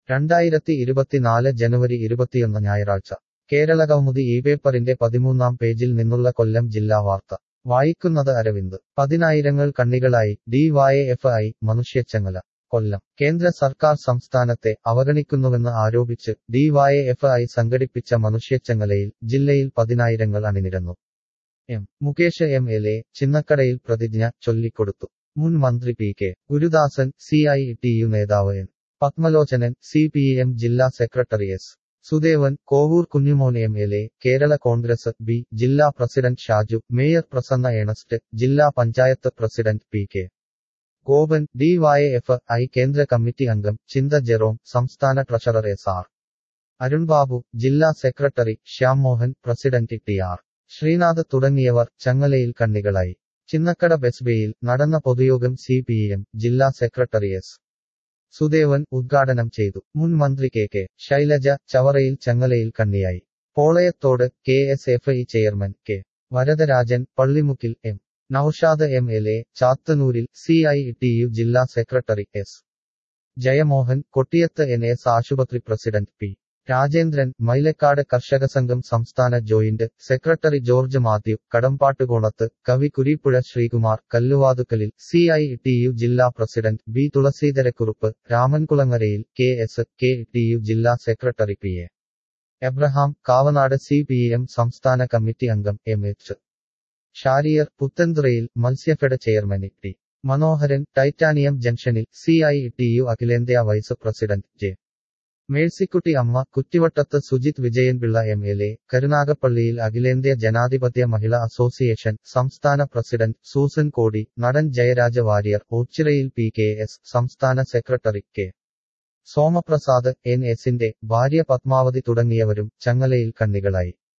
രണ്ടായിരത്തി ഇരുപത്തിനാല് ജനുവരി ഇരുപത്തിയൊന്ന് ഞായറാഴ്ച കേരളകൗമുദി ഈ പേപ്പറിന്റെ പതിമൂന്നാം പേജിൽ നിന്നുള്ള കൊല്ലം ജില്ലാ വാർത്ത വായിക്കുന്നത് അരവിന്ദ് പതിനായിരങ്ങൾ കണ്ണികളായി ഡിവൈഎഫ്ഐ മനുഷ്യച്ചങ്ങല കൊല്ലം കേന്ദ്ര സർക്കാർ സംസ്ഥാനത്തെ അവഗണിക്കുന്നുവെന്ന് ആരോപിച്ച് ഡിവൈഎഫ്ഐ സംഘടിപ്പിച്ച മനുഷ്യച്ചങ്ങലയിൽ ജില്ലയിൽ പതിനായിരങ്ങൾ അണിനിരന്നു M Mukesh M L A ചിന്നക്കടയിൽ പ്രതിജ്ഞ ചൊല്ലിക്കൊടുത്തു മുൻ മന്ത്രി P K Gurudasan C I T U നേതാവ് N Padmalochanan C P M ജില്ലാ secretary S Sudevan Kovoor Kunjumon M L A Kerala Congress B ജില്ലാ പ്രസിഡന്റ് ഷാജു മേയർ പ്രസന്ന ഏണസ്റ്റ് ജില്ലാ panchayat president P K Gopan DYFI കേന്ദ്ര കമ്മിറ്റി അംഗം ചിന്ത ജെറോം സംസ്ഥാന ട്രഷറർ എസ് ആർ അരുൺബാബു ജില്ലാ secretary Shyam Mohan president T R Sreenath തുടങ്ങിയവർ ചങ്ങലയിൽ കണ്ണികളായി ചിന്നക്കട ബെസ്ബേയിൽ നടന്ന പൊതുയോഗം സി പി എം ജില്ലാ സെക്രട്ടറി എസ് സുദേവൻ ഉദ്ഘാടനം ചെയ്തു മുൻ മന്ത്രി കെ കെ ശൈലജ ചവറയിൽ ചങ്ങലയിൽ കണ്ണിയായി Polayathode K S F I chairman K Varadarajan പള്ളിമുക്കിൽ M Naushad M L A ചാത്തന്നൂരിൽ സി ഐ ടി യു ജില്ലാ സെക്രട്ടറി എസ് ജയമോഹൻ കൊട്ടിയത്ത് എൻ എസ് ആശുപത്രി പ്രസിഡന്റ് പി രാജേന്ദ്രൻ മൈലക്കാട് കർഷക സംഘം സംസ്ഥാന ജോയിന്റ് സെക്രട്ടറി ജോർജ് മാത്യു കടമ്പാട്ടുകോണത്ത് കവി കുരീപ്പുഴ ശ്രീകുമാർ കല്ലുവാതുക്കലിൽ സി ഐ ടി യു ജില്ലാ പ്രസിഡന്റ് ബി തുളസീധരക്കുറുപ്പ് രാമൻകുളങ്ങരയിൽ K S K T U ജില്ലാ secretary P A Abraham Kavanad C P M സംസ്ഥാന കമ്മിറ്റി അംഗം എം എച്ച് ഷാരിയർ പുത്തൻതുറയിൽ Matsyafed chairman T Manoharan titanium ജംഗ്ഷനിൽ സി ഐ ടി യു അഖിലേന്ത്യാ vice president J Mercykutty Amma കുറ്റിവട്ടത്ത് Sujith Vijayanpillai M L A കരുനാഗപ്പള്ളിയിൽ അഖിലേന്ത്യാ ജനാധിപത്യ മഹിളാ അസോസിയേഷൻ സംസ്ഥാന പ്രസിഡന്റ് സൂസൻ കോടി നടൻ ജയരാജ വാര്യർ ഓച്ചിറയിൽ പി കെ എസ് സംസ്ഥാന സെക്രട്ടറി കെ സോമപ്രസാദ് എൻ എസിന്റെ ഭാര്യ പത്മാവതി തുടങ്ങിയവരും ചങ്ങലയിൽ കണ്ണികളായി